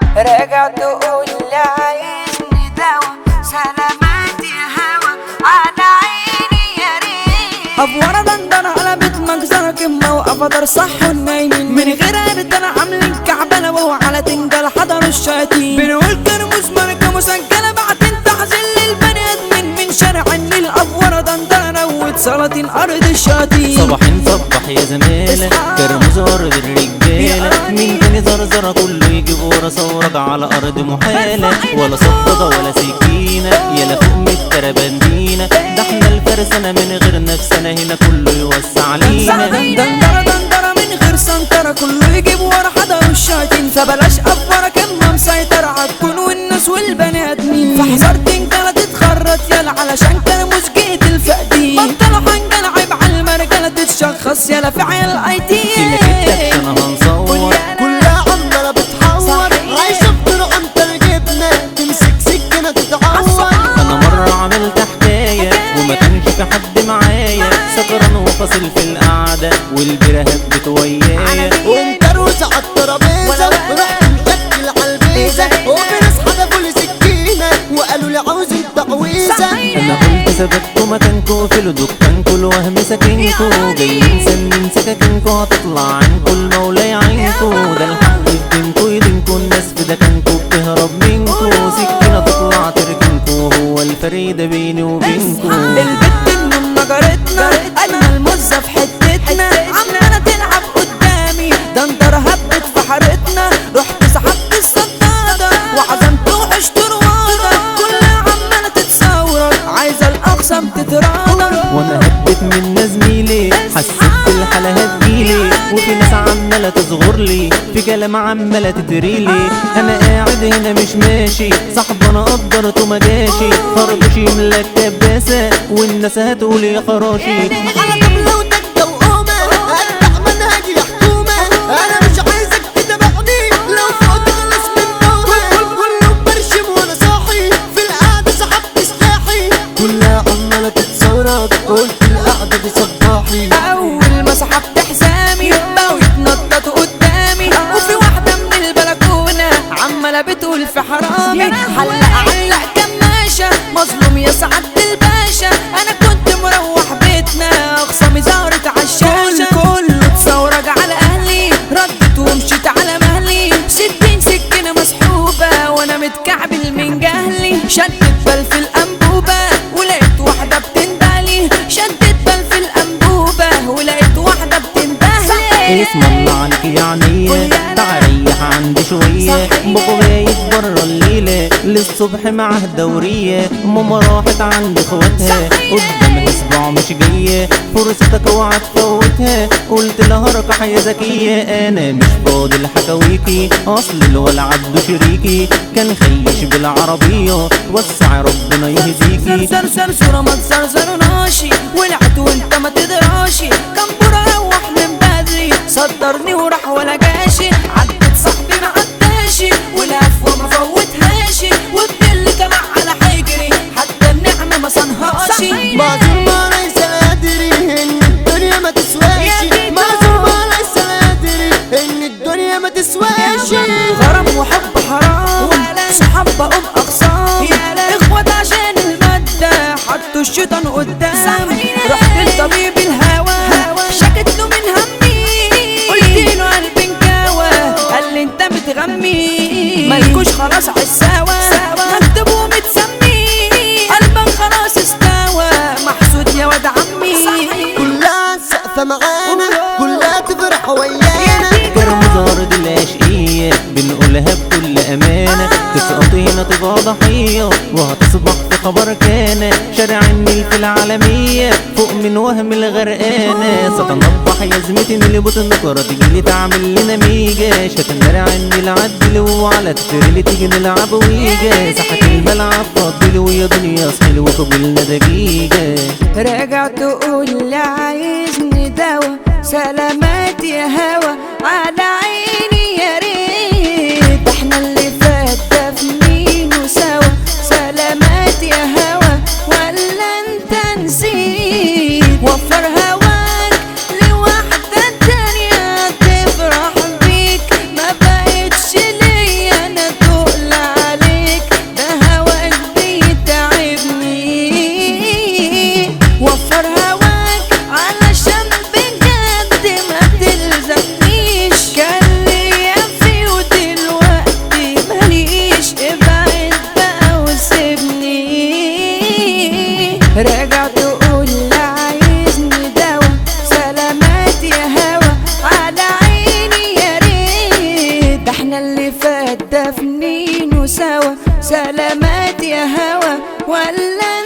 راجع تقول لي عايزني دوا سلامات يا هوا على عيني يا ريت افوره دندنه قلبت مجزره كمه وقفدر صح النايمين من غير عرض انا عاملين كعبله وهو على تنجل حضروا الشياطين بنقول كرموس ماركه مسجله بعدين تحزن للبني ادمين من شارع النيل افوره دندنه نوت سلاطين ارض الشياطين صباحين صبح يا زميلة كرموز أرض الرجالة مين تاني زرزرة كله يجيب ورا ثورك على أرض محالة ولا صفقة ولا سكينة يلا فوق من التربندينة ده احنا الفرسانة من غير نفسنا هنا كله يوسع علينا دندره دندره من غير سنتره كله يجيب ورا حضروا الشياطين فبلاش افوره كلمه مسيطره عالكون والناس والبني ادمين فحذر تنجله تتخرط يلا علشان كرموس جيت الفقدين بطلوا حنجله عيب على المرجله تتشخص يلا في عيال اي تي كده كده انا هنصور كلها عمالة بتحور عايشة بطرق انت الجبنة تمسك سكينة تتعور انا مرة عملت حكاية وما كانش في حد معايا سكران وفاصل في القعدة والبيرة هبت ويايا وانت روسة على الترابيزة رحت مشكل على البيزة وفي ناس حدفوا لي سكينة وقالوا لي عاوزين تعويذة انا قلت ثبتوا مكانكوا في دكانكوا الوهم ساكنكوا جايين سنين سكاكينكوا هتطلع عنكوا المولى يعينكوا ده الحق في دينكوا يدينكوا الناس في دكانكوا بتهرب منكوا سكينة تطلع تركنكوا هو الفريدة بيني وبينكوا البت من نجرتنا اجمل مزه في حتتنا عماله تلعب قدامي ده انت هبت في حارتنا رحت سحبت الصداده وعزمت وحشت رواده كلها عماله تتصورك عايزه الاقسم تتراضى وانا هبت من زميلي حسيت الحالة هتجيلي وفي ناس عمالة تصغر لي في كلام عمالة تتريلي انا قاعد هنا مش ماشي صاحب انا قدرته ما جاشي خرطوشي يملك كباسة والناس هتقول يا خراشي على طبلة وتكة وقومة اتبع منهجي يا حكومة انا مش عايزك تتابعني لو فوت خلص من نومة كله برشم وانا صاحي في القعدة سحبت سلاحي كلها عمالة تتصورك قلت القعدة دي صباحي اول ما سحبت حزامي بقوا يتنططوا قدامي وفي واحده من البلكونه عماله بتقول في حرامي حلق علق كماشه مظلوم يا سعاده الباشا انا كنت مروح بيتنا اخصامي ظهرت عالشاشه كله اتثورج على اهلي ردت ومشيت على مهلي ستين سكينه مسحوبه وانا متكعبل من جهلي شدت بل في الانبوبه ولقيت واحده بتندهلي شدت بل في الانبوبه ولقيت واحده بتندهلي اسم الله عليك يعني تعريح عندي شوية بابا بايت برا الليلة للصبح معاه دورية ماما راحت عند اخواتها قدامها اسبوع مش جاية فرصتك اوعى تفوتها قلت لها ركح يا زكية انا مش فاضي لحكاويكي اصل الولع عبده شريكي كان خيش بالعربية وسع ربنا يهديكي زر زر صورة ما تزرزرناشي ولعت وانت ما تدراشي كان برا روح من بدري صدرني وراح ولا جاشي عدت صاحبي ما عداشي والهفوة ما فوتهاشي والدل طلع على حجري حتى النعمة ما صنهاشي معذور ما ليس ادري ان الدنيا ما تسواش معذور ما ليس ادري ان الدنيا ما تسواش غرام وحب حرام صحاب بقوم اقسام اخوات عشان المادة حطوا الشيطان قدام رحت لطبيب الهوى شكت له من همي قلت له قلبي انكوى قال لي انت متغمي مالكوش خلاص عالسوا مكتوب ومتسمي قلبك خلاص استوى محسود يا واد عمي كلها سقفة معانا كلها تفرح ويانا كرم زارد العشقية بنقولها بكل أمانة تسقط هنا تبقى ضحية وهتصبح في خبر كان شارع النيل في العالمية فوق من وهم الغرقانة ستنضح يا زميتي من اللي بتنكر تجيلي تعمل لنا ميجا شتنرع النيل عدل وعلى التريل تيجي نلعب ويجا ساحة الملعب فضل ويا دنيا صحيل وقبلنا دقيقة راجع تقول لي عايزني دوا سلامات يا هوا على عيني يا ريت احنا اللي فات ده في مين وسوا سلامات يا هوا ولا انت نسيت وفر هواك لواحدة تانية تفرح بيك ما بقتش ليا انا راجع تقول لا عايزني دوا سلامات يا هوا على عيني يا ريت ده احنا اللي فات دفنين سوا سلامات يا هوا ولا